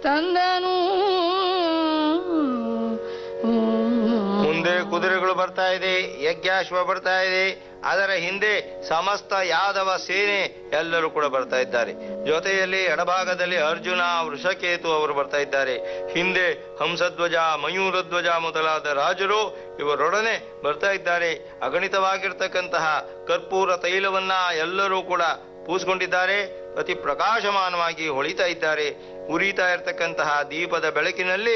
ತಂದನು ಮುಂದೆ ಕುದುರೆಗಳು ಬರ್ತಾ ಇದೆ ಯಜ್ಞಾಶ್ವ ಬರ್ತಾ ಇದೆ ಅದರ ಹಿಂದೆ ಸಮಸ್ತ ಯಾದವ ಸೇನೆ ಎಲ್ಲರೂ ಕೂಡ ಬರ್ತಾ ಇದ್ದಾರೆ ಜೊತೆಯಲ್ಲಿ ಎಡಭಾಗದಲ್ಲಿ ಅರ್ಜುನ ವೃಷಕೇತು ಅವರು ಬರ್ತಾ ಇದ್ದಾರೆ ಹಿಂದೆ ಹಂಸಧ್ವಜ ಮಯೂರಧ್ವಜ ಮೊದಲಾದ ರಾಜರು ಇವರೊಡನೆ ಬರ್ತಾ ಇದ್ದಾರೆ ಅಗಣಿತವಾಗಿರ್ತಕ್ಕಂತಹ ಕರ್ಪೂರ ತೈಲವನ್ನ ಎಲ್ಲರೂ ಕೂಡ ಪೂಸ್ಕೊಂಡಿದ್ದಾರೆ ಅತಿ ಪ್ರಕಾಶಮಾನವಾಗಿ ಹೊಳಿತಾ ಇದ್ದಾರೆ ಉರಿತಾ ಇರತಕ್ಕಂತಹ ದೀಪದ ಬೆಳಕಿನಲ್ಲಿ